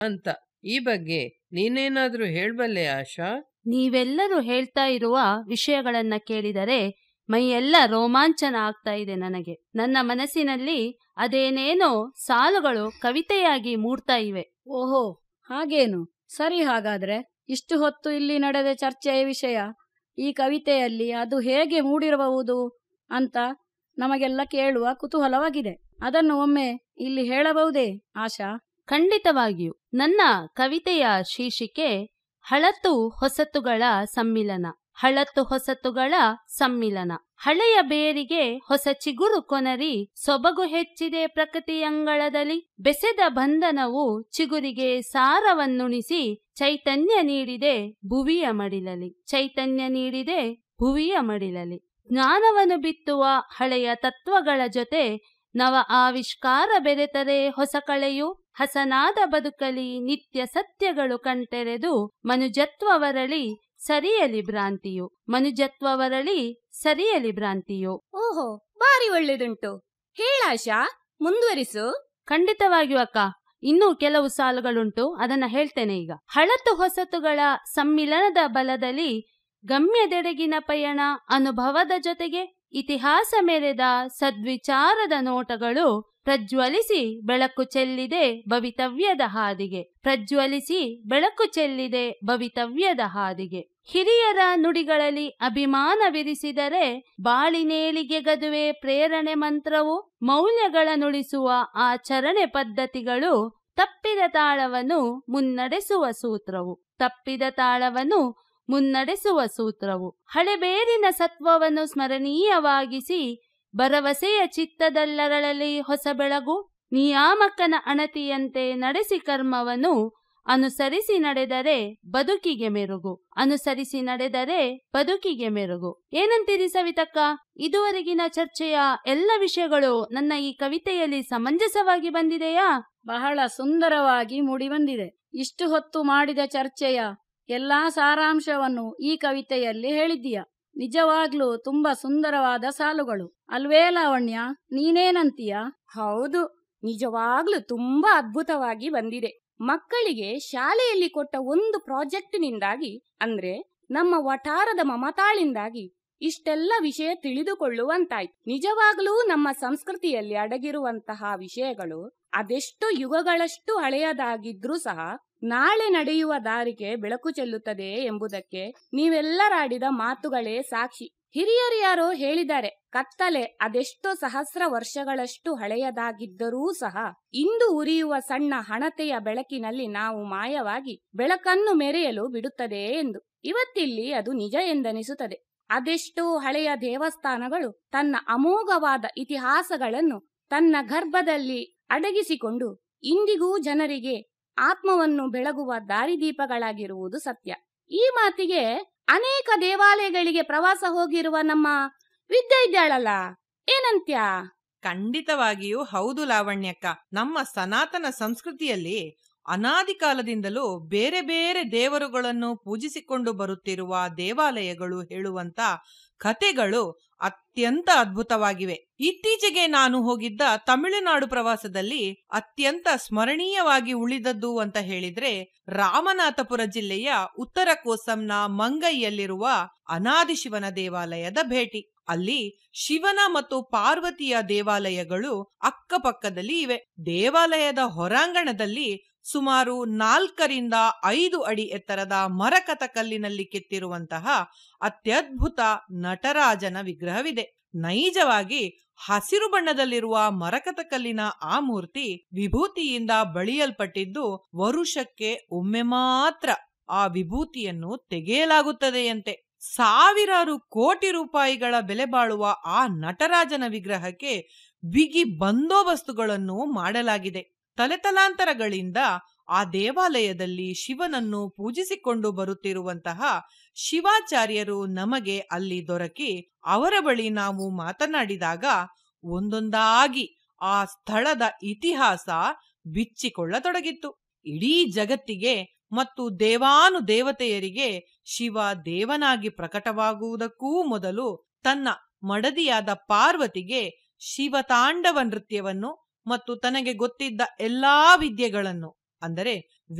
ಅಂತ ಈ ಬಗ್ಗೆ ನೀನೇನಾದ್ರೂ ಹೇಳ್ಬಲ್ಲೆ ಆಶಾ ನೀವೆಲ್ಲರೂ ಹೇಳ್ತಾ ಇರುವ ವಿಷಯಗಳನ್ನ ಕೇಳಿದರೆ ಮೈಯೆಲ್ಲ ರೋಮಾಂಚನ ಆಗ್ತಾ ಇದೆ ನನಗೆ ನನ್ನ ಮನಸ್ಸಿನಲ್ಲಿ ಅದೇನೇನೋ ಸಾಲುಗಳು ಕವಿತೆಯಾಗಿ ಮೂಡ್ತಾ ಇವೆ ಓಹೋ ಹಾಗೇನು ಸರಿ ಹಾಗಾದ್ರೆ ಇಷ್ಟು ಹೊತ್ತು ಇಲ್ಲಿ ನಡೆದ ಚರ್ಚೆಯ ವಿಷಯ ಈ ಕವಿತೆಯಲ್ಲಿ ಅದು ಹೇಗೆ ಮೂಡಿರಬಹುದು ಅಂತ ನಮಗೆಲ್ಲ ಕೇಳುವ ಕುತೂಹಲವಾಗಿದೆ ಅದನ್ನು ಒಮ್ಮೆ ಇಲ್ಲಿ ಹೇಳಬಹುದೇ ಆಶಾ ಖಂಡಿತವಾಗಿಯೂ ನನ್ನ ಕವಿತೆಯ ಶೀರ್ಷಿಕೆ ಹಳತು ಹೊಸತುಗಳ ಸಮ್ಮಿಲನ ಹಳತು ಹೊಸತುಗಳ ಸಮ್ಮಿಲನ ಹಳೆಯ ಬೇರಿಗೆ ಹೊಸ ಚಿಗುರು ಕೊನರಿ ಸೊಬಗು ಹೆಚ್ಚಿದೆ ಪ್ರಕೃತಿಯಂಗಳದಲ್ಲಿ ಬೆಸೆದ ಬಂಧನವು ಚಿಗುರಿಗೆ ಸಾರವನ್ನುಣಿಸಿ ಚೈತನ್ಯ ನೀಡಿದೆ ಭುವಿಯ ಮಡಿಲಲಿ ಚೈತನ್ಯ ನೀಡಿದೆ ಭುವಿಯ ಮಡಿಲಲಿ ಜ್ಞಾನವನ್ನು ಬಿತ್ತುವ ಹಳೆಯ ತತ್ವಗಳ ಜೊತೆ ನವ ಆವಿಷ್ಕಾರ ಬೆರೆತರೆ ಹೊಸ ಕಳೆಯು ಹಸನಾದ ಬದುಕಲಿ ನಿತ್ಯ ಸತ್ಯಗಳು ಕಣ್ತೆರೆದು ಮನುಜತ್ವವರಳಿ ಸರಿಯಲಿ ಭ್ರಾಂತಿಯು ಮನುಜತ್ವವರಳಿ ಸರಿಯಲಿ ಭ್ರಾಂತಿಯು ಓಹೋ ಬಾರಿ ಒಳ್ಳೇದುಂಟು ಹೇಳಾಶಾ ಮುಂದುವರಿಸು ಖಂಡಿತವಾಗಿಯೂ ಅಕ್ಕ ಇನ್ನೂ ಕೆಲವು ಸಾಲುಗಳುಂಟು ಅದನ್ನ ಹೇಳ್ತೇನೆ ಈಗ ಹಳತು ಹೊಸತುಗಳ ಸಮ್ಮಿಲನದ ಬಲದಲ್ಲಿ ಗಮ್ಯದೆಡೆಗಿನ ಪಯಣ ಅನುಭವದ ಜೊತೆಗೆ ಇತಿಹಾಸ ಮೆರೆದ ಸದ್ವಿಚಾರದ ನೋಟಗಳು ಪ್ರಜ್ವಲಿಸಿ ಬೆಳಕು ಚೆಲ್ಲಿದೆ ಭವಿತವ್ಯದ ಹಾದಿಗೆ ಪ್ರಜ್ವಲಿಸಿ ಬೆಳಕು ಚೆಲ್ಲಿದೆ ಭವಿತವ್ಯದ ಹಾದಿಗೆ ಹಿರಿಯರ ನುಡಿಗಳಲ್ಲಿ ಅಭಿಮಾನವಿರಿಸಿದರೆ ಬಾಳಿನೇಳಿಗೆ ಗದುವೆ ಪ್ರೇರಣೆ ಮಂತ್ರವು ಮೌಲ್ಯಗಳ ನುಡಿಸುವ ಆಚರಣೆ ಪದ್ಧತಿಗಳು ತಪ್ಪಿದ ತಾಳವನ್ನು ಮುನ್ನಡೆಸುವ ಸೂತ್ರವು ತಪ್ಪಿದ ತಾಳವನ್ನು ಮುನ್ನಡೆಸುವ ಸೂತ್ರವು ಹಳೆಬೇರಿನ ಸತ್ವವನ್ನು ಸ್ಮರಣೀಯವಾಗಿಸಿ ಭರವಸೆಯ ಚಿತ್ತದಲ್ಲರಳಲಿ ಹೊಸ ಬೆಳಗು ನಿಯಾಮಕನ ಅಣತಿಯಂತೆ ನಡೆಸಿ ಕರ್ಮವನ್ನು ಅನುಸರಿಸಿ ನಡೆದರೆ ಬದುಕಿಗೆ ಮೆರುಗು ಅನುಸರಿಸಿ ನಡೆದರೆ ಬದುಕಿಗೆ ಮೆರುಗು ಏನಂತೀರಿ ಸವಿತಕ್ಕ ಇದುವರೆಗಿನ ಚರ್ಚೆಯ ಎಲ್ಲ ವಿಷಯಗಳು ನನ್ನ ಈ ಕವಿತೆಯಲ್ಲಿ ಸಮಂಜಸವಾಗಿ ಬಂದಿದೆಯಾ ಬಹಳ ಸುಂದರವಾಗಿ ಮೂಡಿಬಂದಿದೆ ಇಷ್ಟು ಹೊತ್ತು ಮಾಡಿದ ಚರ್ಚೆಯ ಎಲ್ಲಾ ಸಾರಾಂಶವನ್ನು ಈ ಕವಿತೆಯಲ್ಲಿ ಹೇಳಿದ್ದೀಯ ನಿಜವಾಗ್ಲೂ ತುಂಬಾ ಸುಂದರವಾದ ಸಾಲುಗಳು ಅಲ್ವೇ ಲಾವಣ್ಯ ನೀನೇನಂತೀಯ ಹೌದು ನಿಜವಾಗ್ಲೂ ತುಂಬಾ ಅದ್ಭುತವಾಗಿ ಬಂದಿದೆ ಮಕ್ಕಳಿಗೆ ಶಾಲೆಯಲ್ಲಿ ಕೊಟ್ಟ ಒಂದು ಪ್ರಾಜೆಕ್ಟ್ನಿಂದಾಗಿ ಅಂದ್ರೆ ನಮ್ಮ ವಠಾರದ ಮಮತಾಳಿಂದಾಗಿ ಇಷ್ಟೆಲ್ಲ ವಿಷಯ ತಿಳಿದುಕೊಳ್ಳುವಂತಾಯ್ತು ನಿಜವಾಗ್ಲೂ ನಮ್ಮ ಸಂಸ್ಕೃತಿಯಲ್ಲಿ ಅಡಗಿರುವಂತಹ ವಿಷಯಗಳು ಅದೆಷ್ಟು ಯುಗಗಳಷ್ಟು ಹಳೆಯದಾಗಿದ್ರೂ ಸಹ ನಾಳೆ ನಡೆಯುವ ದಾರಿಗೆ ಬೆಳಕು ಚೆಲ್ಲುತ್ತದೆ ಎಂಬುದಕ್ಕೆ ನೀವೆಲ್ಲರಾಡಿದ ಮಾತುಗಳೇ ಸಾಕ್ಷಿ ಹಿರಿಯರು ಯಾರೋ ಹೇಳಿದ್ದಾರೆ ಕತ್ತಲೆ ಅದೆಷ್ಟೋ ಸಹಸ್ರ ವರ್ಷಗಳಷ್ಟು ಹಳೆಯದಾಗಿದ್ದರೂ ಸಹ ಇಂದು ಉರಿಯುವ ಸಣ್ಣ ಹಣತೆಯ ಬೆಳಕಿನಲ್ಲಿ ನಾವು ಮಾಯವಾಗಿ ಬೆಳಕನ್ನು ಮೆರೆಯಲು ಬಿಡುತ್ತದೆ ಎಂದು ಇವತ್ತಿಲ್ಲಿ ಅದು ನಿಜ ಎಂದನಿಸುತ್ತದೆ ಅದೆಷ್ಟೋ ಹಳೆಯ ದೇವಸ್ಥಾನಗಳು ತನ್ನ ಅಮೋಘವಾದ ಇತಿಹಾಸಗಳನ್ನು ತನ್ನ ಗರ್ಭದಲ್ಲಿ ಅಡಗಿಸಿಕೊಂಡು ಇಂದಿಗೂ ಜನರಿಗೆ ಆತ್ಮವನ್ನು ಬೆಳಗುವ ದಾರಿದೀಪಗಳಾಗಿರುವುದು ಸತ್ಯ ಈ ಮಾತಿಗೆ ಅನೇಕ ದೇವಾಲಯಗಳಿಗೆ ಪ್ರವಾಸ ಹೋಗಿರುವ ನಮ್ಮ ವಿದ್ಯೆ ಇದ್ದಾಳಲ್ಲ ಏನಂತ್ಯ ಖಂಡಿತವಾಗಿಯೂ ಹೌದು ಲಾವಣ್ಯಕ್ಕ ನಮ್ಮ ಸನಾತನ ಸಂಸ್ಕೃತಿಯಲ್ಲಿ ಅನಾದಿ ಕಾಲದಿಂದಲೂ ಬೇರೆ ಬೇರೆ ದೇವರುಗಳನ್ನು ಪೂಜಿಸಿಕೊಂಡು ಬರುತ್ತಿರುವ ದೇವಾಲಯಗಳು ಹೇಳುವಂತ ಕತೆಗಳು ಅತ್ಯಂತ ಅದ್ಭುತವಾಗಿವೆ ಇತ್ತೀಚೆಗೆ ನಾನು ಹೋಗಿದ್ದ ತಮಿಳುನಾಡು ಪ್ರವಾಸದಲ್ಲಿ ಅತ್ಯಂತ ಸ್ಮರಣೀಯವಾಗಿ ಉಳಿದದ್ದು ಅಂತ ಹೇಳಿದ್ರೆ ರಾಮನಾಥಪುರ ಜಿಲ್ಲೆಯ ಉತ್ತರ ಕೋಸಂನ ಮಂಗೈಯಲ್ಲಿರುವ ಅನಾದಿ ಶಿವನ ದೇವಾಲಯದ ಭೇಟಿ ಅಲ್ಲಿ ಶಿವನ ಮತ್ತು ಪಾರ್ವತಿಯ ದೇವಾಲಯಗಳು ಅಕ್ಕಪಕ್ಕದಲ್ಲಿ ಇವೆ ದೇವಾಲಯದ ಹೊರಾಂಗಣದಲ್ಲಿ ಸುಮಾರು ನಾಲ್ಕರಿಂದ ಐದು ಅಡಿ ಎತ್ತರದ ಮರಕತ ಕಲ್ಲಿನಲ್ಲಿ ಕೆತ್ತಿರುವಂತಹ ಅತ್ಯದ್ಭುತ ನಟರಾಜನ ವಿಗ್ರಹವಿದೆ ನೈಜವಾಗಿ ಹಸಿರು ಬಣ್ಣದಲ್ಲಿರುವ ಮರಕತ ಕಲ್ಲಿನ ಆ ಮೂರ್ತಿ ವಿಭೂತಿಯಿಂದ ಬಳಿಯಲ್ಪಟ್ಟಿದ್ದು ವರುಷಕ್ಕೆ ಒಮ್ಮೆ ಮಾತ್ರ ಆ ವಿಭೂತಿಯನ್ನು ತೆಗೆಯಲಾಗುತ್ತದೆಯಂತೆ ಸಾವಿರಾರು ಕೋಟಿ ರೂಪಾಯಿಗಳ ಬೆಲೆ ಬಾಳುವ ಆ ನಟರಾಜನ ವಿಗ್ರಹಕ್ಕೆ ಬಿಗಿ ಬಂದೋಬಸ್ತುಗಳನ್ನು ಮಾಡಲಾಗಿದೆ ತಲೆತಲಾಂತರಗಳಿಂದ ಆ ದೇವಾಲಯದಲ್ಲಿ ಶಿವನನ್ನು ಪೂಜಿಸಿಕೊಂಡು ಬರುತ್ತಿರುವಂತಹ ಶಿವಾಚಾರ್ಯರು ನಮಗೆ ಅಲ್ಲಿ ದೊರಕಿ ಅವರ ಬಳಿ ನಾವು ಮಾತನಾಡಿದಾಗ ಒಂದೊಂದಾಗಿ ಆ ಸ್ಥಳದ ಇತಿಹಾಸ ಬಿಚ್ಚಿಕೊಳ್ಳತೊಡಗಿತ್ತು ಇಡೀ ಜಗತ್ತಿಗೆ ಮತ್ತು ದೇವಾನು ದೇವತೆಯರಿಗೆ ಶಿವ ದೇವನಾಗಿ ಪ್ರಕಟವಾಗುವುದಕ್ಕೂ ಮೊದಲು ತನ್ನ ಮಡದಿಯಾದ ಪಾರ್ವತಿಗೆ ಶಿವತಾಂಡವ ನೃತ್ಯವನ್ನು ಮತ್ತು ತನಗೆ ಗೊತ್ತಿದ್ದ ಎಲ್ಲಾ ವಿದ್ಯೆಗಳನ್ನು ಅಂದರೆ